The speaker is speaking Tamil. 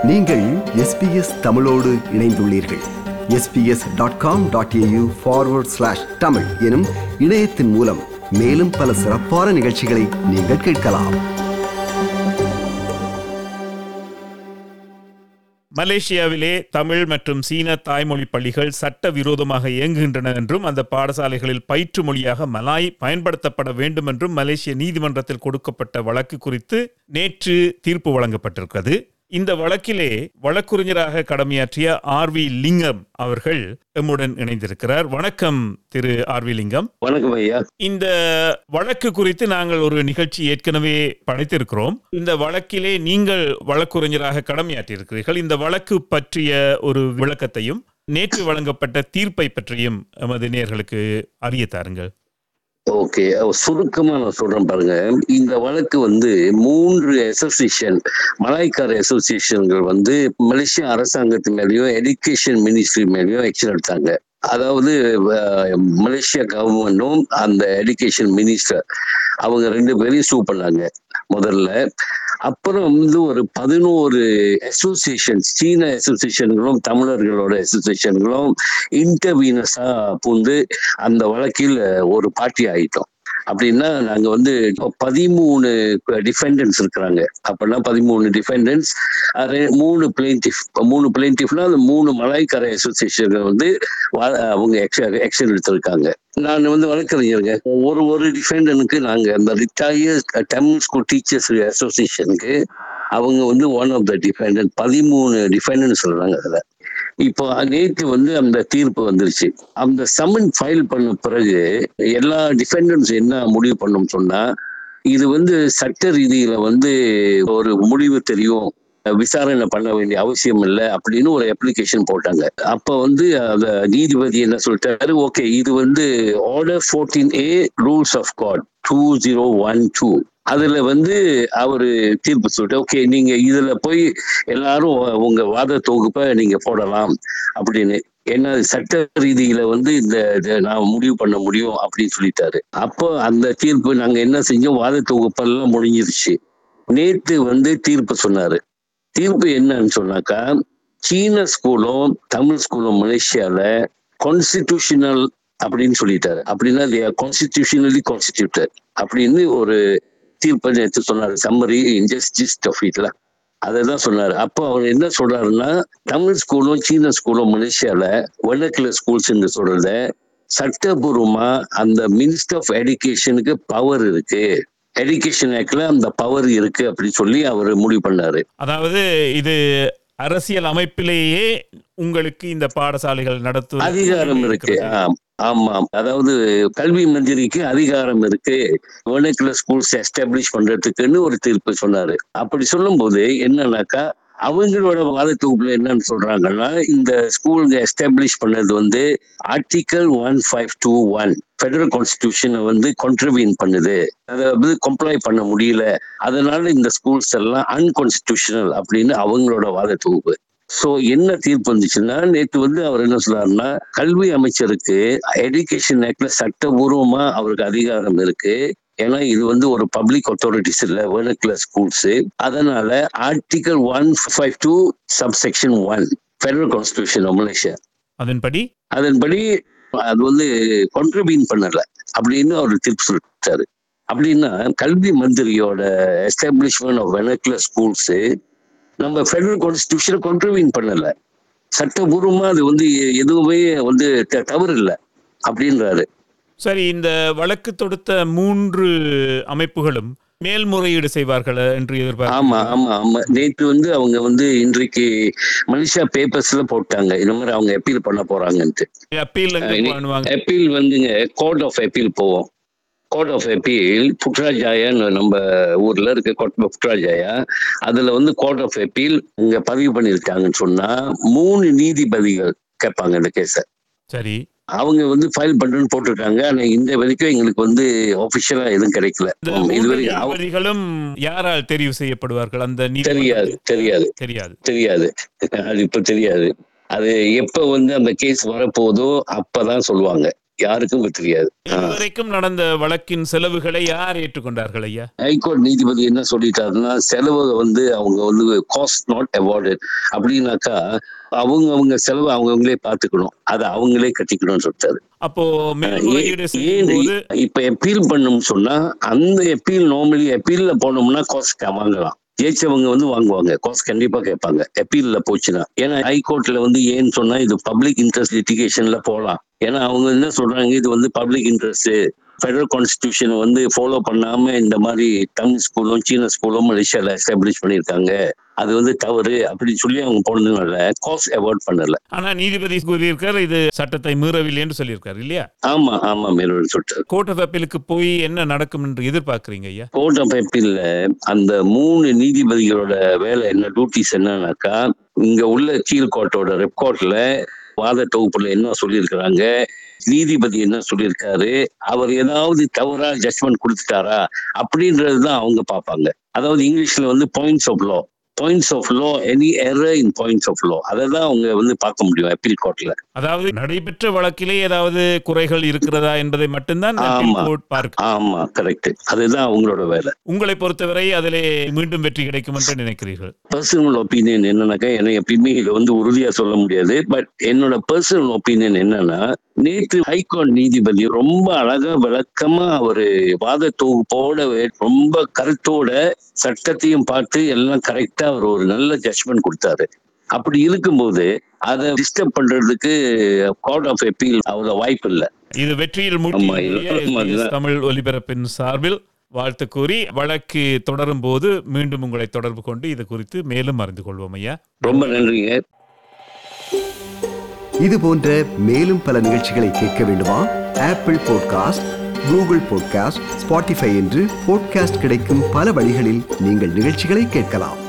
நீங்கள் எஸ்பிஎஸ் தமிழோடு இணைந்துள்ளீர்கள் SBS dot com dot AU forward slash Tamil எனும் இணையத்தின் மூலம் மேலும் பல சிறப்பான நிகழ்ச்சிகளை நீங்கள் கேட்கலாம் மலேசியாவிலே தமிழ் மற்றும் சீன தாய்மொழி பள்ளிகள் சட்டவிரோதமாக இயங்குகின்றன என்றும் அந்த பாடசாலைகளில் பயிற்று மொழியாக மலாய் பயன்படுத்தப்பட வேண்டும் என்றும் மலேசிய நீதிமன்றத்தில் கொடுக்கப்பட்ட வழக்கு குறித்து நேற்று தீர்ப்பு வழங்கப்பட்டிருக்கிறது இந்த வழக்கிலே வழக்குரைஞராக கடமையாற்றிய ஆர் வி லிங்கம் அவர்கள் எம்முடன் இணைந்திருக்கிறார் வணக்கம் திரு ஆர் வி லிங்கம் வணக்கம் ஐயா இந்த வழக்கு குறித்து நாங்கள் ஒரு நிகழ்ச்சி ஏற்கனவே படைத்திருக்கிறோம் இந்த வழக்கிலே நீங்கள் வழக்குரைஞராக கடமையாற்றியிருக்கிறீர்கள் இந்த வழக்கு பற்றிய ஒரு விளக்கத்தையும் நேற்று வழங்கப்பட்ட தீர்ப்பை பற்றியும் எமது நேயர்களுக்கு அறிய தாருங்கள் ஓகே சுருக்கமா நான் சொல்றேன் பாருங்க இந்த வழக்கு வந்து மூன்று அசோசியேஷன் மலாய்க்கார அசோசியேஷன்கள் வந்து மலேசிய அரசாங்கத்து மேலேயும் எடுகேஷன் மினிஸ்ட்ரி மேலேயும் ஆக்ஷன் எடுத்தாங்க அதாவது அஹ், மலேசியா கவர்மெண்ட்டும் அந்த எடுகேஷன் மினிஸ்டர் அவங்க ரெண்டு பேரையும் சூ பண்ணாங்க முதல்ல அப்புறம் வந்து ஒரு பதினோரு அசோசியேஷன் சீன அசோசியேஷன்களும் தமிழர்களோட அசோசியேஷன்களும் இன்டர்வீனஸா பூந்து அந்த வழக்கில் ஒரு பார்ட்டி ஆயிட்டோம் அப்படின்னா நாங்க வந்து இப்போ பதிமூணு டிஃபெண்டன்ஸ் இருக்கிறாங்க அப்படின்னா பதிமூணு டிஃபெண்டன்ஸ் மூணு பிளேன்டிஃப் மூணு பிளேன்டிஃப்னா அந்த மூணு மலாய்க்கரை அசோசியேஷன் வந்து வா- அவங்க ஆக்ஷன் எடுத்திருக்காங்க நான் வந்து வழக்கறிஞருங்க ஒரு ஒரு டிஃபெண்டனுக்கு நாங்க அந்த ரிட்டையர்ட் தமிழ் ஸ்கூல் டீச்சர்ஸ் அசோசியேஷனுக்கு அவங்க வந்து ஒன் ஆஃப் த டிஃபெண்டன்ட் பதிமூணு டிஃபெண்டன்ட் சொல்றாங்க அதுல இப்போ நேற்று வந்து அந்த தீர்ப்பு வந்துருச்சு அந்த சம்மன் ஃபைல் பண்ண பிறகு எல்லா டிஃபெண்டன்ஸ் என்ன முடிவு பண்ணோம் சொன்னா இது வந்து சட்ட ரீதியில வந்து ஒரு முடிவு தெரியும் விசாரணை பண்ண வேண்டிய அவசியம் இல்லை அப்படின்னு ஒரு அப்ளிகேஷன் போட்டாங்க அப்ப வந்து அந்த நீதிபதி என்ன சொல்லிட்டாரு ஓகே இது வந்து order fourteen A rules of court two zero one two அதுல வந்து அவரு தீர்ப்பு சொல்லிட்டு ஓகே நீங்க இதுல போய் எல்லாரும் உங்க வாத தொகுப்பை நீங்க போடலாம் அப்படின்னு என்ன சட்ட ரீதியில வந்து இந்த இதை நான் முடிவு பண்ண முடியும் அப்படின்னு சொல்லிட்டாரு அப்போ அந்த தீர்ப்பு நாங்க என்ன செஞ்சோம் வாத தொகுப்பெல்லாம் முடிஞ்சிருச்சு நேத்து வந்து தீர்ப்பு சொன்னாரு தீர்ப்பு என்னன்னு சொன்னாக்கா சீன ஸ்கூலும் தமிழ் ஸ்கூலும் மலேசியால கான்ஸ்டிடியூஷனல் அப்படின்னு சொல்லிட்டாரு அப்படின்னா they are constitutionally constituted அப்படின்னு ஒரு தீர்ப்பை நேற்று சொன்னாரு சம்மரி இன்ஜஸ்டிஸ்ட் ஆஃப் இட்ல அதை தான் சொன்னாரு அப்போ அவர் என்ன சொல்றாருன்னா தமிழ் ஸ்கூலும் சீன ஸ்கூலும் மலேசியால வெள்ளக்கில ஸ்கூல்ஸ் சொல்றத சட்டபூர்வமா அந்த மினிஸ்டர் ஆஃப் எடுகேஷனுக்கு பவர் இருக்கு எடுகேஷன் ஆக்ட்ல அந்த பவர் இருக்கு அப்படின்னு சொல்லி அவர் முடிவு பண்ணாரு அதாவது இது அரசியல் அமைப்பிலேயே உங்களுக்கு இந்த பாடசாலைகள் நடத்தும் அதிகாரம் இருக்கு ஆம், ஆமாம் அதாவது கல்வி மந்திரிக்கு அதிகாரம் இருக்கு வேர்னக்குலர் ஸ்கூல்ஸ் எஸ்டாப்ளிஷ் பண்றதுக்குன்னு ஒரு தீர்ப்பு சொன்னாரு அப்படி சொல்லும்போது என்னன்னாக்கா அவங்களோட வாத தொகுப்புல என்னன்னு சொல்றாங்கன்னா இந்த ஸ்கூல் எஸ்டாப்ளிஷ் பண்ணது வந்து article one five two one federal கான்ஸ்டிடியூஷனை வந்து கான்ட்ரிபியூன் பண்ணுது அதை வந்து கம்ப்ளை பண்ண முடியல அதனால இந்த ஸ்கூல்ஸ் எல்லாம் அன்கான்ஸ்டிடியூஷனல் அப்படின்னு அவங்களோட வாத தொகுப்பு சோ என்ன தீர்ப்பு வந்துச்சுன்னா நேத்து வந்து அவர் என்ன சொன்னாருன்னா கல்வி அமைச்சருக்கு எடுகேஷன் ஆக்ட்ல சட்டபூர்வமா அவருக்கு அதிகாரம் இருக்கு ஏன்னா இது வந்து ஒரு பப்ளிக் அத்தாரிட்டிஸ் இல்ல வேர்னக்குலர் ஸ்கூல்ஸ் அதனால article one five two subsection one federal constitution Malaysia அதன்படி அதன்படி அது வந்து கான்ட்ரிபியூன் பண்ணல அப்படின்னு அவர் தீர்ப்பு சொல்லிட்டாரு அப்படின்னா கல்வி மந்திரியோட எஸ்டாப்ளிஷ்மெண்ட் ஆஃப் வெனக்குலர் ஸ்கூல்ஸ் நம்ம ஃபெடரல் கான்ஸ்டிடியூஷனை கான்ட்ரிபியூன் பண்ணல சட்டபூர்வமா அது வந்து எ- எதுவுமே வந்து த- தவறு இல்லை அப்படின்றாரு சரி இந்த வழக்கு தொடுத்த மூன்று அமைப்புகளும் மேல்முறையீடு செய்வார்கள் என்று ஆமா எதிர்பார்க்க ஆமா ஆமா நேற்று வந்து அவங்க வந்து இன்றைக்கு மலேசியா பேப்பர்ஸ்ல போட்டாங்க இந்த மாதிரி அவங்க அப்பீல் பண்ண போறாங்கன்ட்டு அப்பீல் எங்க இனி- பண்ணுவாங்க அப்பீல் வந்துங்க கோர்ட் ஆஃப் அப்பீல் போவோம் கோர்ட் ஆஃப் அப்பீல் புட்ராஜாயான்னு நம்ம ஊர்ல இருக்க கோர்ட் புட்ராஜாயா அதுல வந்து கோர்ட் ஆஃப் அப்பீல் இங்க பதிவு பண்ணியிருக்காங்கன்னு சொன்னா மூணு நீதிபதிகள் கேட்பாங்க இந்த கேஸ சரி அவங்க வந்து ஃபைல் பண்றேன்னு போட்டிருக்காங்க ஆனா இந்த வரைக்கும் எங்களுக்கு வந்து ஒபிஷியலா எதுவும் கிடைக்கல இந்த ஆமா, மூன்று இதுவரை அவ- நீதிபதிகளும் யாரால் தெரிவு செய்யப்படுவார்கள் அந்த நீதி தெரியாது தெரியாது தெரியாது தெரியாது அது இப்ப தெரியாது அது எப்ப வந்து அந்த கேஸ் வரப்போதோ அப்பதான் சொல்லுவாங்க யாருக்கும் தெரியாது ஆ. இதுவரைக்கும் நடந்த வழக்கின் செலவுகளை யார் ஏற்றுக்கொண்டார்கள் ஐயா ஹைகோர்ட் நீதிபதி என்ன சொல்லிட்டாருன்னா செலவு வந்து அவங்க வந்து காஸ்ட் நாட் அவார்டட் அப்படின்னாக்கா அவங்க அவங்க செலவு அவங்கவுங்களே பார்த்துக்கணும் அதை அவங்களே கட்டிக்கணும்னு சொல்லிட்டாரு அப்போ மேல்முறையீடு ஏன் செய்யும்போது இப்ப அப்பீல் பண்ணணும்னு சொன்னா அந்த அப்பீல் நார்மலி அப்பீல்ல போனோம்னா காஸ்ட் வாங்கலாம் ஜெயிச்சவங்க வந்து வாங்குவாங்க காஸ்ட் கண்டிப்பா கேட்பாங்க அப்பீல்ல போச்சுன்னா ஏன்னா ஹைகோர்ட்ல வந்து ஏன்னு சொன்னா இது பப்ளிக் இன்ட்ரெஸ்ட் லிட்டிகேஷன்ல போலாம் ஏன்னா அவங்க என்ன சொல்றாங்க இது வந்து பப்ளிக் இன்ட்ரெஸ்ட் ஃபெடரல் கான்ஸ்டிடியூஷன் வந்து ஃபாலோ பண்ணாம இந்த மாதிரி தமிழ் ஸ்கூலும் சீன ஸ்கூலும் மலேசியால எஸ்டாப்ளிஷ் பண்ணியிருக்காங்க அது வந்து தவறு அப்படின்னு சொல்லி அவங்க போனதுனால காஸ்ட் அவாய்ட் பண்ணல ஆனா நீதிபதி கூறியிருக்கார் இது சட்டத்தை மீறவில்லை என்று சொல்லியிருக்காரு இல்லையா ஆமா ஆமா மேலும் சொல்லிட்டாரு கோர்ட் ஆஃப் அப்பீலுக்கு போய் என்ன நடக்கும் என்று எதிர்பார்க்கறீங்க ஐயா கோர்ட் ஆஃப் அப்பீல்ல அந்த மூணு நீதிபதிகளோட வேலை என்ன டியூட்டிஸ் என்னன்னாக்கா இங்க உள்ள கீழ் கோர்ட்டோட ரெப்கோர்ட்ல வாத தொகுப்புல என்ன சொல்லியிருக்கிறாங்க நீதிபதி என்ன சொல்லியிருக்காரு அவர் ஏதாவது தவறா ஜட்மெண்ட் கொடுத்துட்டாரா அப்படின்றது தான் அவங்க பார்ப்பாங்க அதாவது இங்கிலீஷ்ல வந்து points of law points of law any error in points of law அதை தான் அவங்க வந்து பார்க்க முடியும் அப்பீல் கோர்ட்ல அதாவது நடைபெற்ற வழக்கிலே ஏதாவது குறைகள் இருக்கிறதா என்பதை மட்டும்தான் அப்பீல் ஆமா. கோர்ட் பார்க்க ஆமா கரெக்ட் அதுதான் அவங்களோட வேலை உங்களை பொறுத்தவரை அதிலே மீண்டும் வெற்றி கிடைக்கும் என்று நினைக்கிறீர்கள் பர்சனல் ஒப்பீனியன் என்னன்னாக்கா எனக்கு எப்பயுமே இதை வந்து உறுதியா சொல்ல முடியாது பட் என்னோட பர்சனல் ஒப்பீனியன் என்னன்னா நேற்று ஹைகோர்ட் நீதிபதி ரொம்ப அழகா விளக்கமா அவரு வாத தொகுப்போட வே- ரொம்ப கருத்தோட சட்டத்தையும் பார்த்து எல்லாம் கரெக்டா அவர் ஒரு நல்ல ஜட்மெண்ட் கொடுத்தாரு அப்படி இருக்கும்போது அதை டிஸ்டர்ப் பண்றதுக்கு கோர்ட் ஆஃப் அப்பீல் அவ்வளவு வாய்ப்பு இல்லை இது வெற்றியில் ஆமா, மூட்டி இது- ஆமா, இதுதான். தமிழ் ஒலிபரப்பின் சார்பில் வாழ்த்து கூறி வழக்கு தொடரும் போது மீண்டும் உங்களை தொடர்பு கொண்டு இது குறித்து மேலும் அறிந்து கொள்வோம் ஐயா ரொம்ப நன்றிங்க இது போன்ற மேலும் பல நிகழ்ச்சிகளை கேட்க வேண்டுமா Apple podcast Google podcast Spotify என்று பாட்காஸ்ட் கிடைக்கும் பல வழிகளில் நீங்கள் நிகழ்ச்சிகளை கேட்கலாம்